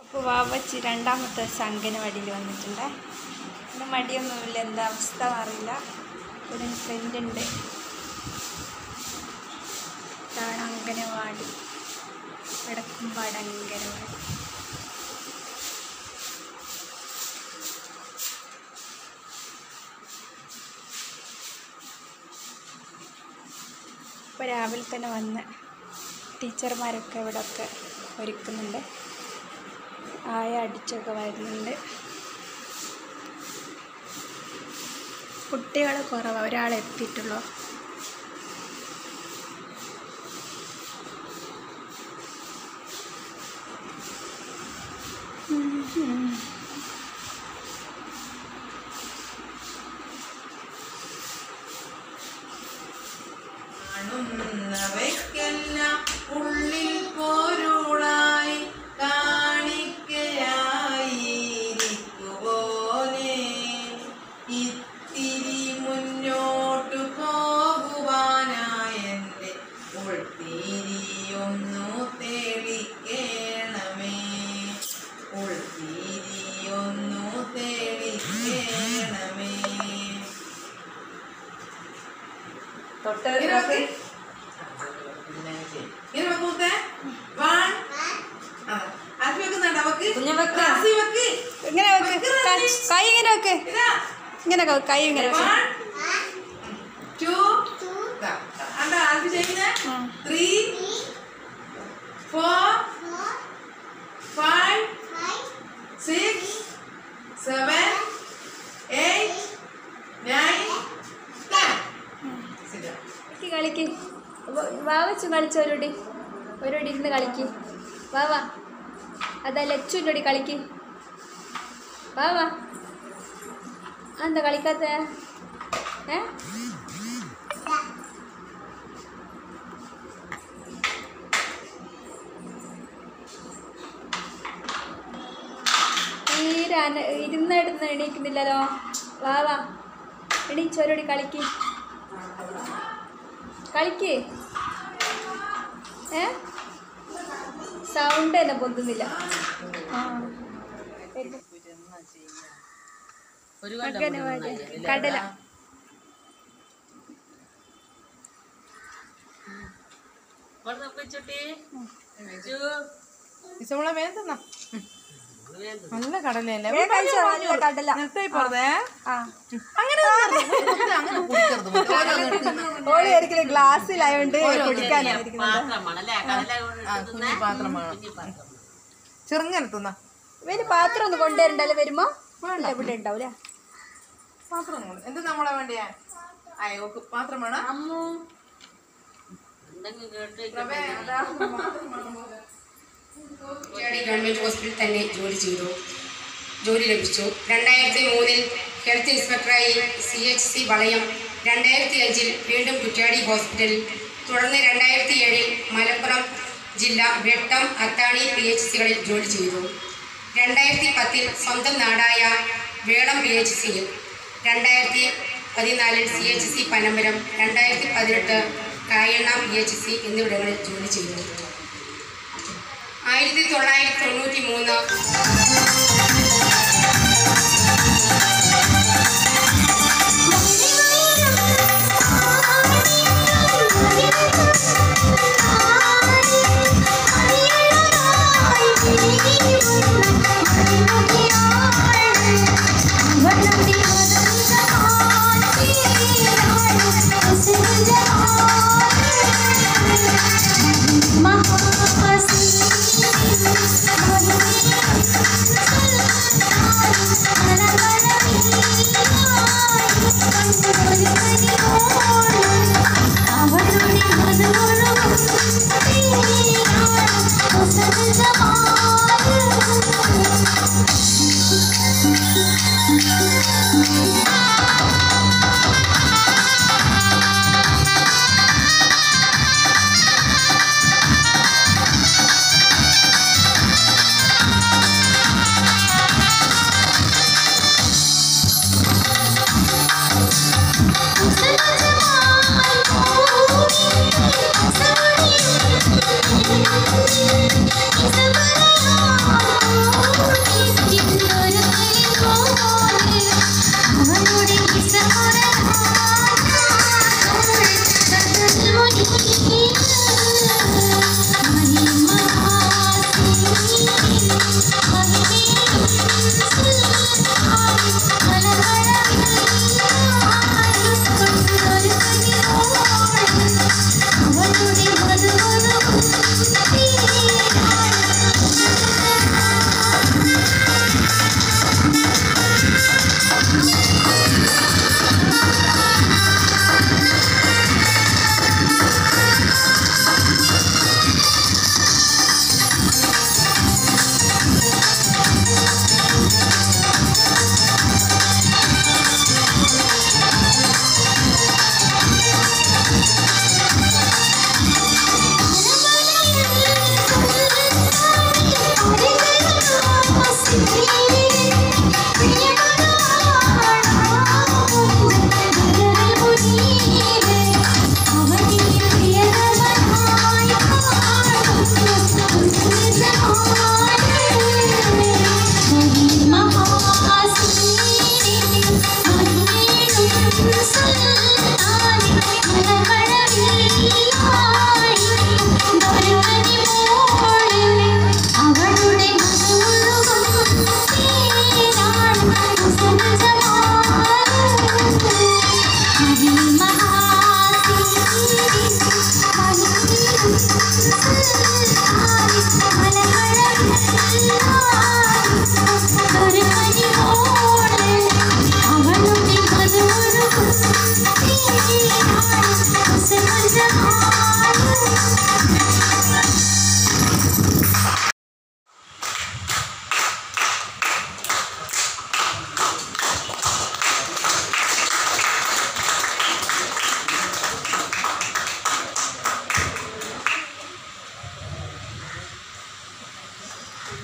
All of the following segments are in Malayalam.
ഇപ്പോൾ വാവച്ചി രണ്ടാമത്തെ ദിവസം അംഗനവാടിയിൽ വന്നിട്ടുണ്ട് പിന്നെ മടിയൊന്നുമില്ല എന്താ അവസ്ഥ അറിയില്ല ഒരു ഫ്രണ്ട് ഉണ്ട് ഇതാണ് അംഗനവാടി വടക്കുംപാട് അംഗനവാടി ഇപ്പോൾ രാവിലെ തന്നെ വന്ന് ടീച്ചർമാരൊക്കെ ഇവിടെ ഒക്കെ ഒരുക്കുന്നുണ്ട് ആയ അടിച്ചൊക്കെ വരുന്നുണ്ട് കുട്ടികൾ കുറവാണ് ഒരാൾ എത്തിയിട്ടുള്ളൂ കാണുന്നവയ്ക്കെല്ലാം ഉള്ളിൽ പോരുളായി കാണിക്കയായിരിക്കുവോനെ ഇത്തിരി മുന്നോട്ടു പോകുവാനായെൻ്റെ ഉൾത്തിരിയൊന്നു തെളിക്കേണമേ ഉൾത്തിരിയൊന്നു തെളിക്കേണമേ തൊട്ട് ഇങ്ങനെ വെക്ക്. ഇങ്ങനെ വെക്ക് മുത്തേ. One. ആ. ആദ്യം വെക്കുന്നുണ്ടോ? വെക്ക്. കുഞ്ഞ് വെക്ക്. റാസി വെക്ക്. ഇങ്ങനെ വെക്ക് ക- കൈ ഇങ്ങനെ വെക്ക് ഇതാ. ഇങ്ങനെ വെക്ക്, കൈ ഇങ്ങനെ വെക്ക് One. Two. ഇതാ. കണ്ടോ ആദ്യം ചെയ്യുന്നേ? ഉം. Three. Four. Five. Six. Seven. Eight. Nine. Ten. Sit down. കളിക്ക് കളിക്ക് വ- വാ വെച്ചു കളിച്ച ഒരുടി ഒരുടി ഇരുന്ന് കളിക്ക് വാ വാ അതാ ലച്ചുൻ്റെ ഒടി കളിക്ക് വാ വാ ആ, എന്താ കളിക്കാത്ത ഏ തീരെ അന- ഇരുന്നിടുന്ന് എണീക്കുന്നില്ലല്ലോ വാ വാ എണീച്ചോരോടി കളിക്ക് കളിക്ക് ഏ സൗണ്ട് തന്നെ പൊന്തുന്നില്ല ആ. ഒരു അംഗനവാടി കടല ഇസമോളെ വേഗം തിന്നോ. നല്ല കടലയല്ലേ വേഗം കഴിച്ചോ, നല്ല കടല നിർത്തി പോറതേ ആ അങ്ങനെ തിന്നരുത്. അങ്ങനെ കുടിക്കരുത് മുത്തേ. ഓരോന്ന് എടുത്ത് ഓളി ഒരിക്കലും ഗ്ലാസ്സിലായോണ്ട് കുടിക്കാനായിരിക്കുന്നത് ആ, കുഞ്ഞു പാത്രം വേണം ചെറുങ്ങനെ തിന്ന ഇവര് പാത്രം ഒന്ന് കൊണ്ടുവരണ്ടല്ലോ വരുമ്പോ എവിടെ ഉണ്ടാവൂല പാത്രം കൊണ്ട് എന്ത് നമ്മളെ വേണ്ടിയാ അയോക്ക് പാത്രം വേണം പ്രഭേ, അതാ പാത്രം വേണം പോലെ. കുറ്റ്യാടി ഗവൺമെന്റ് ഹോസ്പിറ്റലിൽ തന്നെ ജോലി ചെയ്തു ജോലി ലഭിച്ചു രണ്ടായിരത്തി മൂന്നിൽ ഹെൽത്ത് ഇൻസ്പെക്ടറായി സി എച്ച് സി വളയം രണ്ടായിരത്തി അഞ്ചിൽ വീണ്ടും കുറ്റ്യാടി ഹോസ്പിറ്റലിൽ തുടർന്ന് രണ്ടായിരത്തി ഏഴിൽ മലപ്പുറം ജില്ല വെട്ടം അത്താണി പി എച്ച് സികളിൽ ജോലി ചെയ്തു രണ്ടായിരത്തി പത്തിൽ സ്വന്തം നാടായ വേളം പി എച്ച് സിയിൽ രണ്ടായിരത്തി പതിനാലിൽ സി എച്ച് സി പനമരം രണ്ടായിരത്തി പതിനെട്ട് കായണ്ണ പി എച്ച് സി എന്നിവിടങ്ങളിൽ ജോലി ചെയ്തു ആയിരത്തി തൊള്ളായിരത്തി തൊണ്ണൂറ്റി മൂന്ന് महासी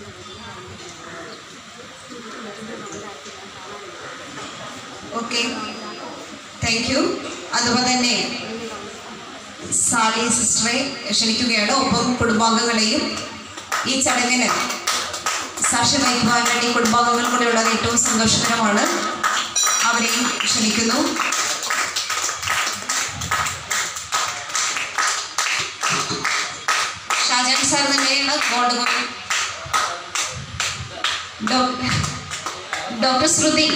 ഓക്കെ താങ്ക് യു അതുപോലെ തന്നെ സാലി സിസ്റ്ററെ ക്ഷണിക്കുകയാണ് ഒപ്പം കുടുംബാംഗങ്ങളെയും ഈ ചടങ്ങിന് സാക്ഷ്യം വഹിക്കുവാൻ വേണ്ടി കുടുംബാംഗങ്ങൾ കൂടെ ഉള്ളത് ഏറ്റവും സന്തോഷകരമാണ് അവരെയും ക്ഷണിക്കുന്നു ഷാജാൻ സാർ തന്നെയാണ് gold coin doctor doctor Shruthi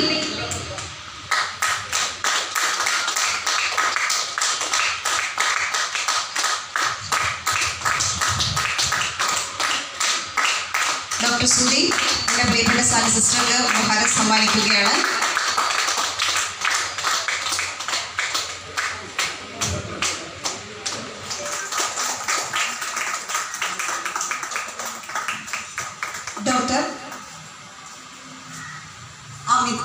doctor Shruthi എൻ്റെ പ്രിയപ്പെട്ട സാലി സിസ്റ്റർക്ക് ഉപഹാരം സമ്മാനിക്കുകയാണ് ഡോക്ടർ അമിത്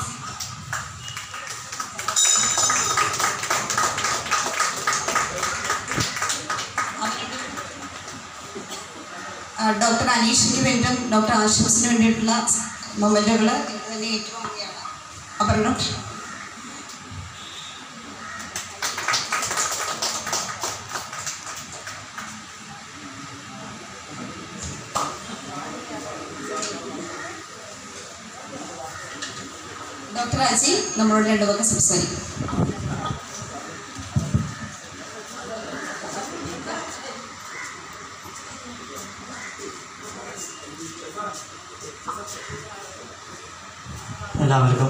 ആ, ഡോക്ടർ അനീഷിന് വേണ്ടിയും ഡോക്ടർ ആശംസിന് വേണ്ടിയിട്ടുള്ള മൊമെന്റുകൾ തന്നെ ഏറ്റുവാങ്ങുകയാണ് അപ്പം ഡോക്ടർ ഡോക്ടർ അജി നമ്മളോട് രണ്ടു വാക്ക് സംസാരിക്കും എല്ലാവർക്കും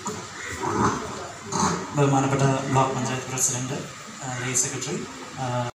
ബഹുമാനപ്പെട്ട ബ്ലോക്ക് പഞ്ചായത്ത് പ്രസിഡന്റ് സെക്രട്ടറി